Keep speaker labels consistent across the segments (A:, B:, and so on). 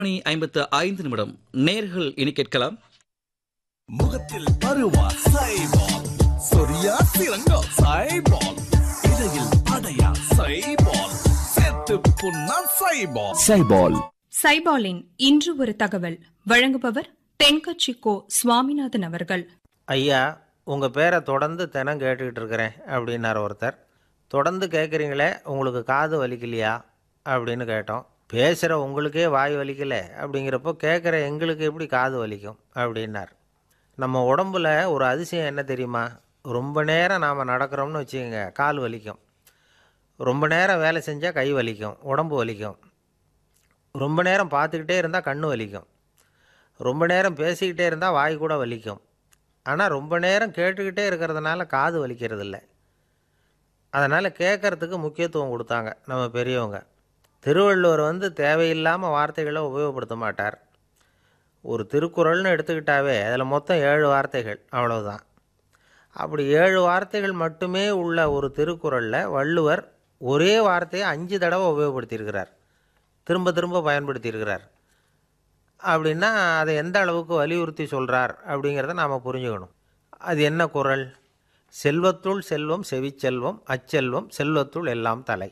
A: மணி ஐம்பத்து ஐந்து நிமிடம் நேர்கள் இனி கேட்கலாம்
B: முகத்தில் பருவா சைபால் சொரியா சிறங்கோ சைபால் இடையில் அடையா சைபால் செத்து புண்ணா சைபால்
C: சைபால்
D: சைபாலின் இன்று ஒரு தகவல் வழங்குபவர் தென்கட்சி கோ சுவாமிநாதன் அவர்கள்
E: ஐயா உங்கள் பேரை தொடர்ந்து தினம் கேட்டுக்கிட்டு இருக்கிறேன் அப்படின்னார் ஒருத்தர் தொடர்ந்து கேட்குறீங்களே உங்களுக்கு காது வலிக்கலையா அப்படின்னு கேட்டோம் பேசுகிற உங்களுக்கே வாய் வலிக்கல அப்படிங்கிறப்போ கேட்குற எங்களுக்கு எப்படி காது வலிக்கும் அப்படின்னார் நம்ம உடம்புல ஒரு அதிசயம் என்ன தெரியுமா ரொம்ப நேரம் நாம் நடக்கிறோம்னு வச்சுக்கோங்க கால் வலிக்கும் ரொம்ப நேரம் வேலை செஞ்சால் கை வலிக்கும் உடம்பு வலிக்கும் ரொம்ப நேரம் பார்த்துக்கிட்டே இருந்தால் கண்ணு வலிக்கும் ரொம்ப நேரம் பேசிக்கிட்டே இருந்தால் வாய் கூட வலிக்கும் ஆனால் ரொம்ப நேரம் கேட்டுக்கிட்டே இருக்கிறதுனால காது வலிக்கிறது இல்லை அதனால் கேட்கறதுக்கு முக்கியத்துவம் கொடுத்தாங்க நம்ம பெரியவங்க திருவள்ளுவர் வந்து தேவையில்லாமல் வார்த்தைகளை உபயோகப்படுத்த மாட்டார் ஒரு திருக்குறள்னு எடுத்துக்கிட்டாவே அதில் மொத்தம் ஏழு வார்த்தைகள் அவ்வளவுதான் அப்படி ஏழு வார்த்தைகள் மட்டுமே உள்ள ஒரு திருக்குறளில் வள்ளுவர் ஒரே வார்த்தையை அஞ்சு தடவை உபயோகப்படுத்தியிருக்கிறார் திரும்ப திரும்ப பயன்படுத்தியிருக்கிறார் அப்படின்னா அதை எந்த அளவுக்கு வலியுறுத்தி சொல்கிறார் அப்படிங்கிறத நாம் புரிஞ்சுக்கணும் அது என்ன குறள் செல்வத்துள் செல்வம் செவிச்செல்வம் அச்செல்வம் செல்வத்துள் எல்லாம் தலை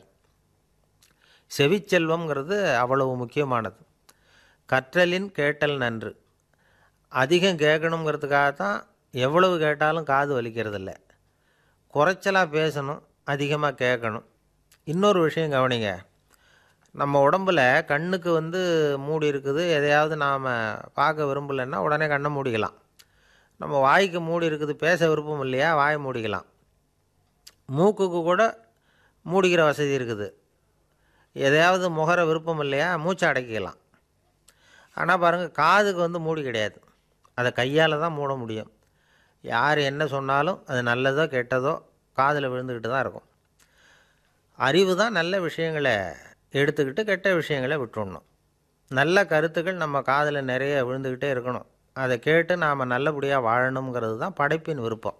E: செவிச்செல்வம்ங்கிறது அவ்வளவு முக்கியமானது கற்றலின் கேட்டல் நன்று அதிகம் கேட்கணுங்கிறதுக்காக தான் எவ்வளவு கேட்டாலும் காது வலிக்கிறதில்ல குறைச்சலாக பேசணும் அதிகமாக கேட்கணும் இன்னொரு விஷயம் கவனிங்க நம்ம உடம்புல கண்ணுக்கு வந்து மூடி இருக்குது எதையாவது நாம் பார்க்க விரும்பலைன்னா உடனே கண்ணை மூடிக்கலாம் நம்ம வாய்க்கு மூடி இருக்குது பேச விருப்பம் இல்லையா வாயை மூடிக்கலாம் மூக்குக்கு கூட மூடிக்கிற வசதி இருக்குது எதையாவது முகர விருப்பம் இல்லையா மூச்சை அடக்கிக்கலாம் ஆனால் பாருங்கள் காதுக்கு வந்து மூடி கிடையாது அதை கையால் தான் மூட முடியும் யார் என்ன சொன்னாலும் அது நல்லதோ கெட்டதோ காதில் விழுந்துக்கிட்டு தான் இருக்கும் அறிவு தான் நல்ல விஷயங்களை எடுத்துக்கிட்டு கெட்ட விஷயங்களை விட்டுடணும் நல்ல கருத்துக்கள் நம்ம காதில் நிறைய விழுந்துக்கிட்டே இருக்கணும் அதை கேட்டு நாம் நல்லபடியாக வாழணுங்கிறது தான் படைப்பின் விருப்பம்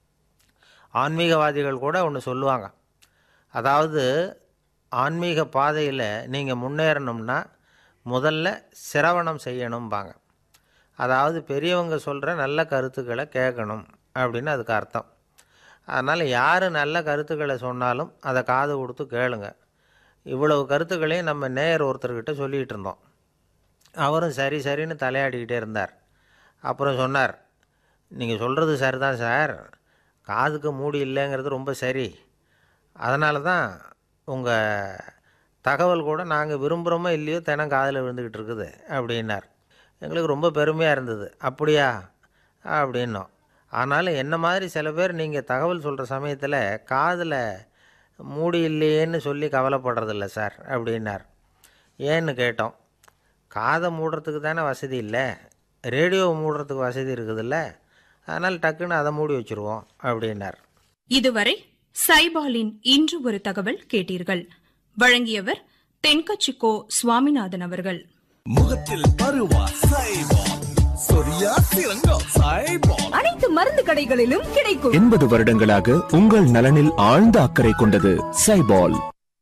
E: ஆன்மீகவாதிகள் கூட ஒன்று சொல்லுவாங்க அதாவது ஆன்மீக பாதையில் நீங்கள் முன்னேறணும்னா முதல்ல சிரவணம் செய்யணும்பாங்க அதாவது பெரியவங்க சொல்கிற நல்ல கருத்துக்களை கேட்கணும் அப்படின்னு அதுக்கு அர்த்தம் அதனால் யார் நல்ல கருத்துக்களை சொன்னாலும் அதை காது கொடுத்து கேளுங்க இவ்வளவு கருத்துக்களையும் நம்ம நேயர் ஒருத்தர்கிட்ட சொல்லிகிட்டு இருந்தோம் அவரும் சரி சரின்னு தலையாடிக்கிட்டே இருந்தார் அப்புறம் சொன்னார் நீங்கள் சொல்கிறது சரிதான் சார் காதுக்கு மூடி இல்லைங்கிறது ரொம்ப சரி அதனால தான் உங்கள் தகவல் கூட நாங்கள் விரும்புகிறோமோ இல்லையோ தினம் காதில் விழுந்துக்கிட்டு இருக்குது அப்படின்னார் எங்களுக்கு ரொம்ப பெருமையாக இருந்தது அப்படியா அப்படின்னோம் ஆனாலும் என்ன மாதிரி சில பேர் நீங்கள் தகவல் சொல்கிற சமயத்தில் காதில் மூடி இல்லையேன்னு சொல்லி கவலைப்படுறதில்ல சார் அப்படின்னார் ஏன்னு கேட்டோம் காதை மூடுறதுக்கு தானே வசதி இல்லை ரேடியோவை மூடுறதுக்கு வசதி இருக்குதுல்ல அதனால் டக்குன்னு அதை மூடி வச்சுருவோம் அப்படின்னார்
D: இதுவரை சைபாலின் இன்று ஒரு தகவல் கேட்டீர்கள் வழங்கியவர் தென்கட்சி கோ சுவாமிநாதன் அவர்கள்
B: முகத்தில் பருவா சைபால் சொரியா சிறங்கோ சைபால்
F: அனைத்து மருந்து கடைகளிலும் கிடைக்கும்
C: எண்பது வருடங்களாக உங்கள் நலனில் ஆழ்ந்த அக்கறை கொண்டது சைபால்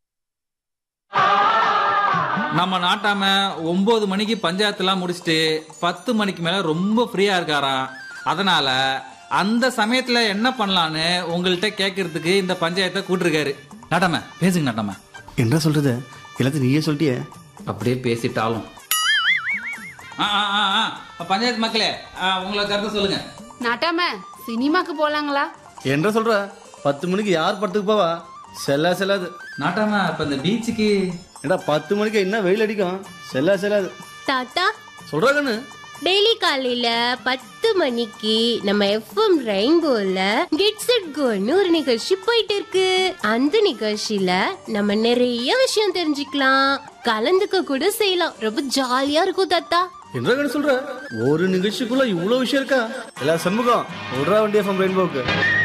G: நம்ம நாட்டாம ஒன்பது மணிக்கு பஞ்சாயத்துலாம் முடிச்சுட்டு பத்து மணிக்கு மேல ரொம்ப ஃப்ரீயா இருக்காராம் அதனால அந்த சமயத்துல என்ன பண்ணலான்னு உங்கள்கிட்ட கேட்கறதுக்கு இந்த பஞ்சாயத்தை கூட்டிருக்காரு நாட்டாம பேசுங்க நாட்டாம
H: என்ன சொல்றது எல்லாத்தையும் நீயே சொல்லிட்டியே
G: அப்படியே பேசிட்டாலும் ஆ, ஆ, ஆ, ஆ. பஞ்சாயத்து மக்களே ஆ, உங்களை கருத்து சொல்லுங்க
I: நாட்டாம சினிமாக்கு போலாங்களா
H: என்ன சொல்ற பத்து மணிக்கு யார் படத்துக்கு போவா செல்லா செல்லாது
G: நாட்டாம இப்ப இந்த பீச்சுக்கு
H: ஏடா பத்து மணிக்கு என்ன வெயில் அடிக்கும் செல்லா செல்லாது
J: தாத்தா
H: சொல்றா கண்ணு
J: டெய்லி காலையில பத்து மணிக்கு நம்ம எஃப்எம் ரெயின்போல கெட்ஸ் இட் கோன்னு ஒரு நிகழ்ச்சி போயிட்டு இருக்கு அந்த நிகழ்ச்சியில நம்ம நிறைய விஷயம் தெரிஞ்சுக்கலாம் கலந்துக்க கூட செய்யலாம் ரொம்ப ஜாலியா இருக்கும் தாத்தா
H: என்ன கண்ணு சொல்ற ஒரு நிகழ்ச்சிக்குள்ள இவ்வளவு விஷயம் இருக்கா எல்லா சண்முகம் விடுறா வண்டி எஃப்எம் ரெயின்போக்கு